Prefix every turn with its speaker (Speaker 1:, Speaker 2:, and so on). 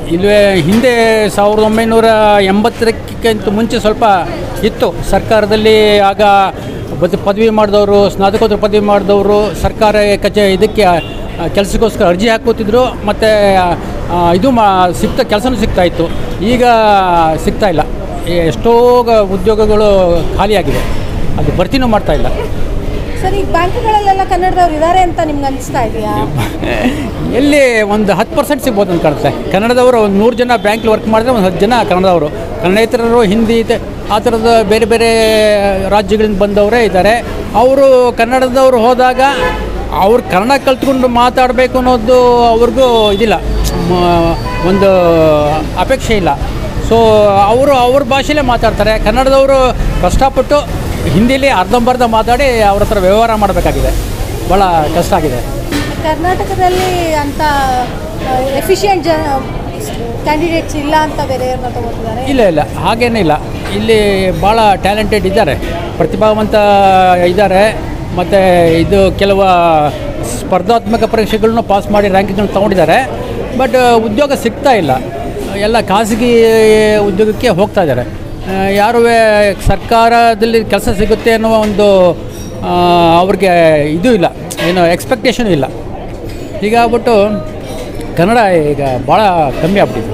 Speaker 1: ಇಲ್ಲವೇ ಹಿಂದೆ ಸಾವಿರದ ಒಂಬೈನೂರ ಎಂಬತ್ತರಕ್ಕಿಂತ ಮುಂಚೆ ಸ್ವಲ್ಪ ಇತ್ತು ಸರ್ಕಾರದಲ್ಲಿ ಆಗ ಬದ್ ಪದವಿ ಮಾಡಿದವರು ಸ್ನಾತಕೋತ್ತರ ಪದವಿ ಮಾಡಿದವರು ಸರ್ಕಾರ ಕಚೇ ಇದಕ್ಕೆ ಆ, ಕೆಲಸಕ್ಕೋಸ್ಕರ ಅರ್ಜಿ ಹಾಕೋತಿದ್ರು ಮತ್ತು ಇದು ಮಾ ಸಿಗ್ತಾ ಕೆಲಸನೂ ಸಿಗ್ತಾ ಇತ್ತು ಈಗ ಸಿಗ್ತಾ ಇಲ್ಲ ಈ ಎಷ್ಟೋ ಗ- ಉದ್ಯೋಗಗಳು ಖಾಲಿಯಾಗಿದೆ ಅದು ಭರ್ತಿನೂ ಮಾಡ್ತಾ ಇಲ್ಲ
Speaker 2: ಸರ್ ಈಗ ಬ್ಯಾಂಕ್ಗಳಲ್ಲೆಲ್ಲ ಕನ್ನಡದವ್ರು ಇದ್ದಾರೆ ಅಂತ ನಿಮ್ಗೆ ಅನಿಸ್ತಾ ಇದೆಯಾ
Speaker 1: ಎಲ್ಲಿ ಒಂದು ಹತ್ತು ಪರ್ಸೆಂಟ್ ಸಿಗ್ಬೋದು ಅಂತ ಕಾಣುತ್ತೆ ಕನ್ನಡದವರು ಒಂದು ನೂರು ಜನ ಬ್ಯಾಂಕ್ಲಿ ವರ್ಕ್ ಮಾಡಿದ್ರೆ ಒಂದು ಹತ್ತು ಜನ ಕನ್ನಡದವರು ಕನ್ನಡೇತರರು ಹಿಂದಿ ತೆ- ಆ ಥರದ ಬೇರೆ ಬೇರೆ ರಾಜ್ಯಗಳಿಂದ ಬಂದವರೇ ಇದ್ದಾರೆ ಅವರು ಕನ್ನಡದವರು ಹೋದಾಗ ಅವ್ರು ಕನ್ನಡ ಕಲ್ತ್ಕೊಂಡು ಮಾತಾಡಬೇಕು ಅನ್ನೋದು ಅವ್ರಿಗೂ ಇದಿಲ್ಲ ಮ- ಒಂದು ಅಪೇಕ್ಷೆ ಇಲ್ಲ ಸೊ ಅವರು ಅವ್ರ ಭಾಷೆಯಲ್ಲೇ ಮಾತಾಡ್ತಾರೆ ಕನ್ನಡದವರು ಕಷ್ಟಪಟ್ಟು ಹಿಂದಿಲಿ ಅರ್ಧಂಬರ್ಧ ಮಾತಾಡಿ ಅವ್ರ ಹತ್ರ ವ್ಯವಹಾರ ಮಾಡಬೇಕಾಗಿದೆ ಭಾಳ ಕಷ್ಟ ಆಗಿದೆ
Speaker 2: ಕರ್ನಾಟಕದಲ್ಲಿ ಅಂತ ಎಫಿಷಿಯೆಂಟ್ ಜ ಕ್ಯಾಂಡಿಡೇಟ್ಸ್ ಇಲ್ಲ ಅಂತ ಬೇರೆ ಅವ್ರನ್ನ ತಗೋತಿದ್ದಾರೆ
Speaker 1: ಇಲ್ಲ ಇಲ್ಲ ಹಾಗೇನೇ ಇಲ್ಲ ಇಲ್ಲಿ ಭಾಳ ಟ್ಯಾಲೆಂಟೆಡ್ ಇದ್ದಾರೆ ಪ್ರತಿಭಾವಂತ ಇದ್ದಾರೆ ಮತ್ತು ಇದು ಕೆಲವು ಸ್ಪರ್ಧಾತ್ಮಕ ಪರೀಕ್ಷೆಗಳನ್ನೂ ಪಾಸ್ ಮಾಡಿ ರ್ಯಾಂಕಿಂಗ್ಗಳನ್ನ ತೊಗೊಂಡಿದ್ದಾರೆ ಬಟ್ ಉದ್ಯೋಗ ಸಿಗ್ತಾ ಇಲ್ಲ ಎಲ್ಲ ಖಾಸಗಿ ಉದ್ಯೋಗಕ್ಕೆ ಹೋಗ್ತಾ ಇದ್ದಾರೆ ಯಾರೂ ಸರ್ಕಾರದಲ್ಲಿ ಕೆಲಸ ಸಿಗುತ್ತೆ ಅನ್ನುವ ಒಂದು ಆ, ಅವ್ರಿಗೆ ಇದು ಇಲ್ಲ ಏನು ಎಕ್ಸ್ಪೆಕ್ಟೇಷನ್ ಇಲ್ಲ ಹೀಗಾಗ್ಬಿಟ್ಟು ಕನ್ನಡ ಈಗ ಭಾಳ ಕಮ್ಮಿ ಆಗ್ಬಿಟ್ಟಿದೆ